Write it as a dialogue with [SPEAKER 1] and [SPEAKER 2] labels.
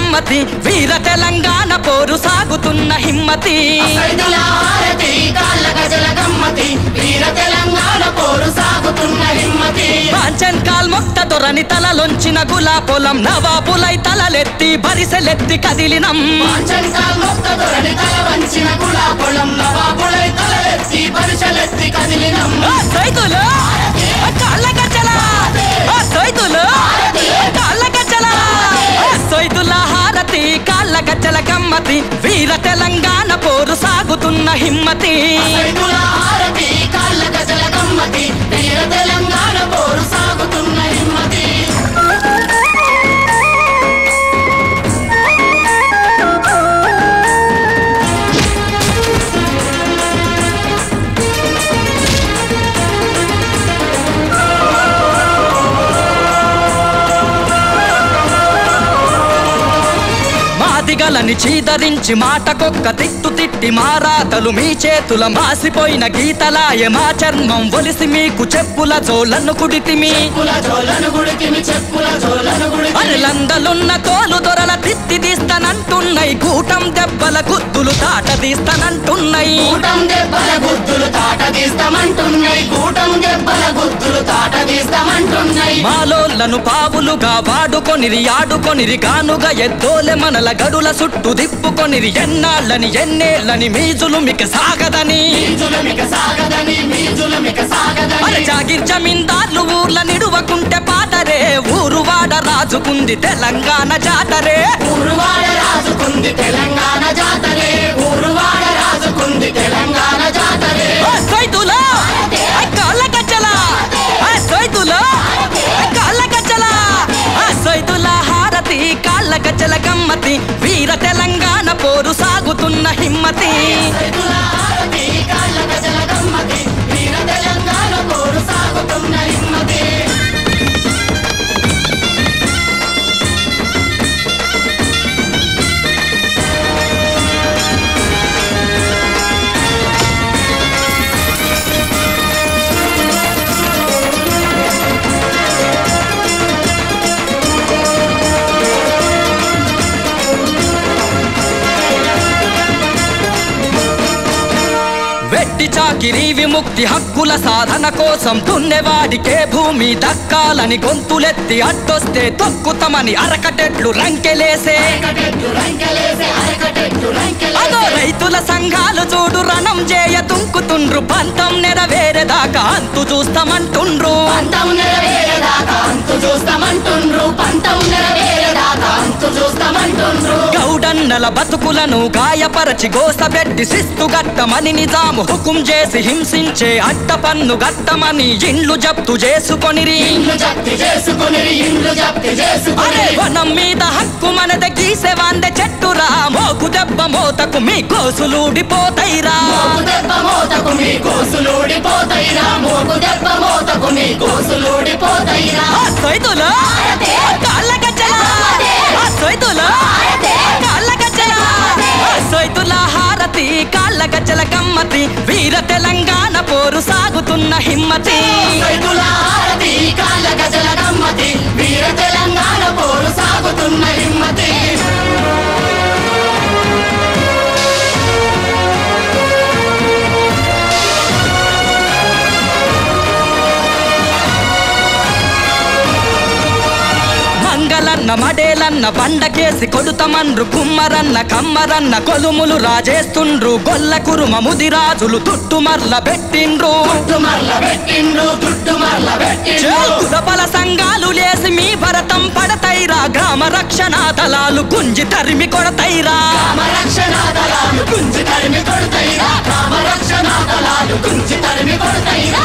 [SPEAKER 1] గమ్మతి వీర తెలంగాణ పోరు సాగుతున్న హిమ్మతి
[SPEAKER 2] సైదుల హారతి కాళ్ళ గజల గమ్మతి వీర తెలంగాణ పోరు సాగుతున్న హిమ్మతి
[SPEAKER 1] కాంచన్ కాల్ మొక్త దొరని తలలొంచిన గులా పొలం నవాబులై తలలెత్తి బరిసెలెత్తి కదిలినం
[SPEAKER 2] పాంచంకాల్ మొక్క దొరని తల వంచిన గులా పొలం నవాబులై తలెత్తి పరిశలెత్తి కదిలినం
[SPEAKER 1] ఆ సైదులు ఆ కాళ్ళ గజ్జల ఆ సైదులు ఆ కాళ్ళ గజ్జల ఆ సైదుల హారతి కాళ్ళ గజ్జల గమ్మతి వీర తెలంగాణ పోరు సాగుతున్న హిమ్మతి
[SPEAKER 2] సైదుల హారతి కాళ్ళ గజల గమ్మతి వీర తెలంగాణ పోరు సాగుతున్న హిమ్మతి
[SPEAKER 1] మాదిగలని చీదరించి మాటకొక్క తిట్టు తిట్టి మారాతలు మీ చేతుల మాసిపోయిన గీతలాయ మా చర్మం ఒలిసి మీకు చెప్పుల జోలను కుడితిమి
[SPEAKER 2] చెప్పుల జోలను గుడికిమి చెప్పుల జోలను గుడికిమి
[SPEAKER 1] అరలందలున్న తోలు దొరల తిత్తి తీస్తానంటున్నాయి కూటం దెబ్బల గుద్దులు తాట తీస్తానంటున్నాయి
[SPEAKER 2] కూటం దెబ్బల గుద్దులు తాట తీస్తామంటున్నాయి కూటం దెబ్బల గుద్దులు తాట తీస్తామంటున్నాయి
[SPEAKER 1] మాలోళ్ళను పావులుగా వాడుకొనిరి ఆడుకొనిరి గానుగా ఎద్దోలె మనల గడుల చుట్టూ దిప్పుకొనిరి ఎన్నాళ్ళని ఎన్నేళ్ళని మీజులు మీకు సాగదని
[SPEAKER 2] మీజులమిక సాగదని మీజులమిక
[SPEAKER 1] అరే
[SPEAKER 2] సాగదని
[SPEAKER 1] జాగిర్ జమీందార్లు ఊర్ల నిడువకుంటే పాటరే ఊరు వాడ రాజుకుంది తెలంగాణ జాతరే
[SPEAKER 2] ఊరువాడ రాజుకుంది తెలంగాణ జాతరే ఊరువాడ రాజుకుంది తెలంగాణ జాతరే
[SPEAKER 1] ఆ సైదులా ఆ కాళ్ళ గజ్జల ఆ సైదులా ఆ కాళ్ళ గజ్జల ఆ సైదుల హారతి కాళ్ళ గజ్జల గమ్మతి వీర తెలంగాణ పోరు సాగుతున్న హిమ్మతి
[SPEAKER 2] సైదుల హారతి కాళ్ళ గజల గమ్మతి వీర తెలంగాణ పోరు సాగుతున్న హిమ్మతి
[SPEAKER 1] వెట్టి చాకిరి విముక్తి హక్కుల సాధన కోసం దున్నెవాడికే భూమి దక్కాలని గొంతులెత్తి అడ్డొస్తే తొక్కుతామని అరకటెట్లు రంకెలేసే
[SPEAKER 2] అరకటెట్టు రంకెలేసే అరకటెట్టు
[SPEAKER 1] అదో
[SPEAKER 2] రంకెలేసే
[SPEAKER 1] రైతుల సంఘాలు చూడు రణం చేయ తుంకుతుండ్రు పంతం నెరవేరేదాకా అంతు చూస్తామంటుండ్రు
[SPEAKER 2] పంతం నెరవేరేదాకా అంతు చూస్తామంటుండ్రు పంతం నెరవేరేదాకా అంతు చూస్తామంటుండ్రు
[SPEAKER 1] గౌడన్నల బతుకులను గాయపరచి గోసబెట్టి శిస్తు గట్టమని నిజాము హుకుం చేసి హింసించే అట్ట పన్ను గట్టమని ఇండ్లు జప్తు చేసుకొనిరి
[SPEAKER 2] ఇండ్లు జప్తి చేసుకుని ఇండ్లు జప్తి
[SPEAKER 1] అరే
[SPEAKER 2] చేసుకుని
[SPEAKER 1] వనం మీద హక్కు మనద గీసే వాందె చెట్టురా మోకు దెబ్బ మోతకు మీ కోసులూడిపోతైరా
[SPEAKER 2] మోకు దెబ్బ మోతకు మీ కోసులూడిపోతాయిరా మోకు దెబ్బ మోతకు మీ కోసులూడిపోతాయిరా
[SPEAKER 1] ఆ సైదులు ఆ కాళ్ళ గజ్జల ఆ సైదులు ఆ కాళ్ళ గజ్జల ఆ సైదుల హారతి కాళ్ళ గజ్జల గమ్మతి వీర తెలంగాణ పోరు సాగుతున్న హిమ్మతి
[SPEAKER 2] సైదుల హారతి కాళ్ళ గజల గమ్మతి వీర తెలంగాణ పోరు సాగుతున్న హిమ్మతి
[SPEAKER 1] మంగళన్న మడేలన్న బండకేసి కొడుతమన్రు కుమ్మరన్న కమ్మరన్న కొలుములు రాజేస్తుండ్రు గొల్ల కురుమ ముదిరాజులు తుట్టుమర్ల పెట్టిండ్రు
[SPEAKER 2] తుట్టుమర్ల పెట్టిండ్రు తుట్టుమర్ల పెట్టిండ్రు
[SPEAKER 1] కులబల సంఘాలు లేసి మీ భరతం పడతైరా గ్రామ రక్షణ దళాలు గుంజి తరిమి కొడతైరా
[SPEAKER 2] రామ రక్షణ దళాలు గుంజి తరిమి కొడతాయిరా రామ రక్షణ దళాలు గుంజి తరిమి కొడతాయిరా